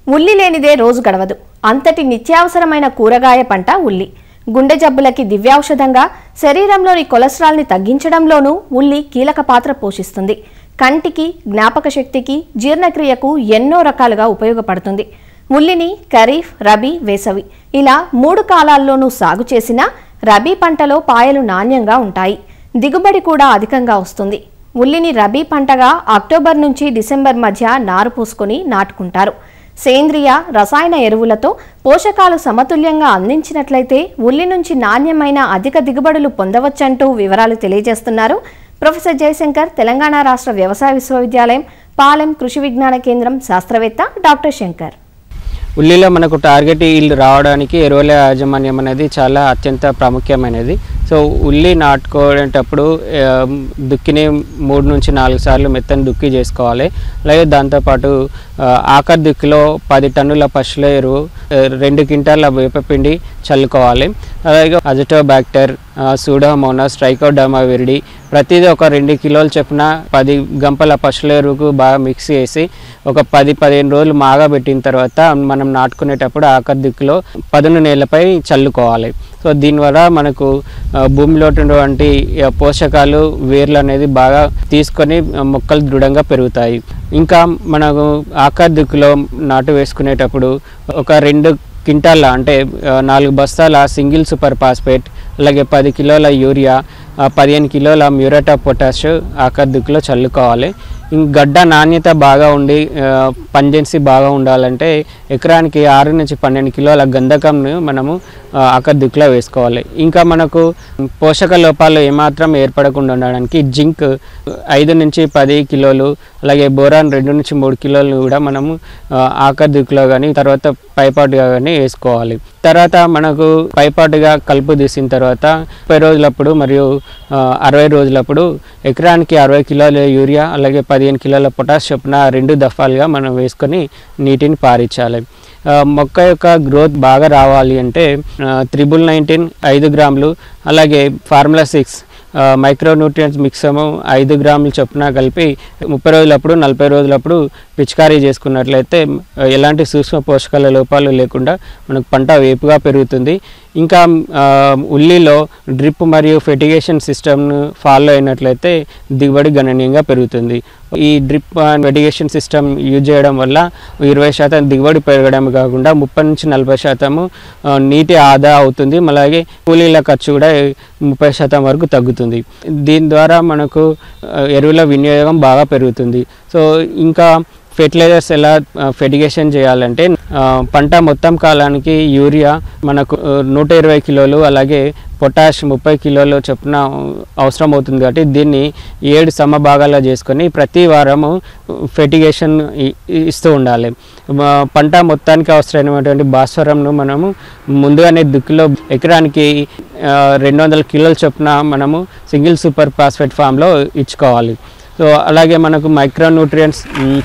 ఉల్లి లేనిదే రోజు గడవదు అంతటి నిత్యావసరమైన కూరగాయ పంట ఉల్లి గుండె జబ్బులకి దివ్యౌషధంగా శరీరంలోని కొలెస్ట్రాల్ని తగ్గించడంలోనూ ఉల్లి కీలక పాత్ర పోషిస్తుంది కంటికి జ్ఞాపక శక్తికి జీర్ణక్రియకు ఎన్నో రకాలుగా ఉపయోగపడుతుంది ఉల్లిని ఖరీఫ్ రబీ వేసవి ఇలా మూడు కాలాల్లోనూ సాగు చేసినా రబీ పంటలో పాయలు నాణ్యంగా ఉంటాయి దిగుబడి కూడా అధికంగా వస్తుంది ఉల్లిని రబీ పంటగా అక్టోబర్ నుంచి డిసెంబర్ మధ్య నారు పూసుకొని నాటుకుంటారు సేంద్రియ రసాయన ఎరువులతో పోషకాలు సమతుల్యంగా అందించినట్లయితే ఉల్లి నుంచి నాణ్యమైన అధిక దిగుబడులు పొందవచ్చంటూ వివరాలు తెలియజేస్తున్నారు ప్రొఫెసర్ జయశంకర్ తెలంగాణ రాష్ట్ర వ్యవసాయ విశ్వవిద్యాలయం పాలెం కృషి విజ్ఞాన కేంద్రం శాస్త్రవేత్త డాక్టర్ శంకర్ ఉల్లిలో మనకు టార్గెట్ ఈల్డ్ రావడానికి ఎరువుల యాజమాన్యం అనేది చాలా అత్యంత ప్రాముఖ్యమైనది సో ఉల్లి నాటుకునేటప్పుడు ఆ, దుక్కిని మూడు నుంచి నాలుగు సార్లు మెత్తని దుక్కి చేసుకోవాలి అలాగే దాంతోపాటు ఆ, ఆఖరి దుక్కిలో పది టన్నుల పశువుల ఎరువు ఆ, రెండు క్వింటాల వేపపిండి చల్లుకోవాలి అలాగే అజటోబాక్టర్ సూడోమోనాస్ ట్రైకోడర్మా విరిడి ప్రతిదీ ఒక రెండు కిలోలు చొప్పున పది గంపల పశువుల ఎరువుకు బాగా మిక్స్ చేసి ఒక పది పదిహేను రోజులు మాగా పెట్టిన తర్వాత మనం నాటుకునేటప్పుడు ఆఖరి దిక్కులో పదును నేలపై చల్లుకోవాలి సో దీనివల్ల మనకు ఆ, భూమిలో ఉన్నటువంటి ఆ, పోషకాలు వేర్లు అనేది బాగా తీసుకొని ఆ, మొక్కలు దృఢంగా పెరుగుతాయి ఇంకా మనకు ఆఖరి దిక్కులో నాటు వేసుకునేటప్పుడు ఒక రెండు క్వింటాల అంటే ఆ, నాలుగు బస్తాల సింగిల్ సూపర్ ఫాస్ఫేట్ అలాగే పది కిలోల యూరియా ఆ, పదిహేను కిలోల మ్యూరేట్ ఆఫ్ పొటాష్ ఆఖరి దిక్కులో చల్లుకోవాలి ఇంక గడ్డ నాణ్యత బాగా ఉండి పంజెన్సీ బాగా ఉండాలంటే ఎకరానికి ఆరు నుంచి పన్నెండు కిలోల గంధకంను మనము ఆ, ఆఖరి దిక్కులో వేసుకోవాలి ఇంకా మనకు పోషక లోపాలు ఏమాత్రం ఏర్పడకుండా ఉండడానికి జింక్ ఐదు నుంచి పది కిలోలు అలాగే బోరాన్ రెండు నుంచి మూడు కిలోలు కూడా మనము ఆ, ఆఖరి దిక్కులో కానీ తర్వాత పైపాటుగా కానీ వేసుకోవాలి తర్వాత మనకు పైపాటుగా కలుపు తీసిన తర్వాత ముప్పై రోజులప్పుడు మరియు ఆ, అరవై రోజులప్పుడు ఎకరానికి అరవై కిలోల యూరియా అలాగే పదిహేను కిలోల పొటాష్ చొప్పున రెండు దఫాలుగా మనం వేసుకొని నీటిని పారించాలి ఆ, మొక్క యొక్క గ్రోత్ బాగా రావాలి అంటే త్రిబుల్ నైన్టీన్ ఐదు గ్రాములు అలాగే ఫార్ములా సిక్స్ మైక్రో న్యూట్రియంట్స్ మిక్సము ఐదు గ్రాములు చొప్పున కలిపి ముప్పై రోజులప్పుడు నలభై రోజులప్పుడు పిచికారీ చేసుకున్నట్లయితే ఆ, ఎలాంటి సూక్ష్మ పోషకాల లోపాలు లేకుండా మనకు పంట వేపుగా పెరుగుతుంది ఇంకా ఆ, ఉల్లిలో డ్రిప్ మరియు ఫెటిగేషన్ సిస్టమ్ను ఫాలో అయినట్లయితే దిగుబడి గణనీయంగా పెరుగుతుంది ఈ drip and fertigation system use చేయడం వల్ల ఇరవై శాతం దిగుబడి పెరగడం కాకుండా ముప్పై నుంచి నలభై శాతము ఆ, నీటి ఆదా అవుతుంది అలాగే కూలీల ఖర్చు కూడా ముప్పై శాతం వరకు తగ్గుతుంది దీని ద్వారా మనకు ఆ, ఎరువుల వినియోగం బాగా పెరుగుతుంది సో ఇంకా ఫెర్టిలైజర్స్ ఎలా ఫెటిగేషన్ చేయాలంటే ఆ, పంట మొత్తం కాలానికి యూరియా మనకు ఆ, నూట ఇరవై కిలోలు అలాగే పొటాష్ ముప్పై కిలోలు చొప్పున అవసరం అవుతుంది కాబట్టి దీన్ని ఏడు సమభాగాల్లో చేసుకొని ప్రతి వారము ఫెటిగేషన్ ఇ- ఇస్తూ ఉండాలి మా పంట మొత్తానికి అవసరమైనటువంటి భాస్వరంను మనము ముందుగానే దుక్కిలో ఎకరానికి ఆ, రెండు వందల కిలోల చొప్పున మనము సింగిల్ సూపర్ ఫాస్ఫేట్ ఫామ్లో ఇచ్చుకోవాలి సో అలాగే మనకు మైక్రో న్యూట్రియంట్స్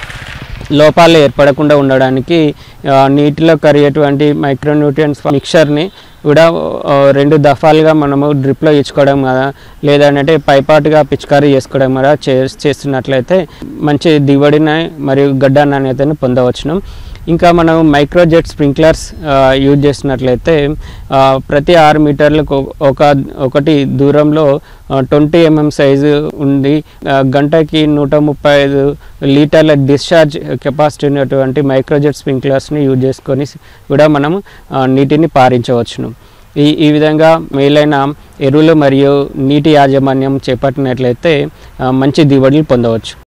లోపాలు ఏర్పడకుండా ఉండడానికి ఆ, నీటిలో కరిగేటువంటి మైక్రోన్యూట్రియంట్స్ మిక్చర్ని కూడా ఆ, రెండు దఫాలుగా మనము డ్రిప్లో ఇచ్చుకోవడం కదా లేదంటే పైపాటుగా పిచికారీ చేసుకోవడం కదా చే చేస్తున్నట్లయితే మంచి దిగుబడిని మరియు గడ్డ నాణ్యతను పొందవచ్చును ఇంకా మనం మైక్రోజెట్ స్ప్రింక్లర్స్ యూజ్ చేసినట్లయితే ఆ, ప్రతి ఆరు మీటర్లకు ఒక ఒకటి దూరంలో ట్వంటీ ఎంఎం సైజు ఉంది ఆ, గంటకి నూట ముప్పై ఐదు లీటర్ల డిశ్చార్జ్ కెపాసిటీ ఉన్నటువంటి మైక్రోజెట్ స్ప్రింక్లర్స్ని యూజ్ చేసుకొని కూడా మనము ఆ, నీటిని పారించవచ్చును ఈ ఈ విధంగా మేలైన ఎరువులు మరియు నీటి యాజమాన్యం చేపట్టినట్లయితే ఆ, మంచి దిగుబడులు పొందవచ్చు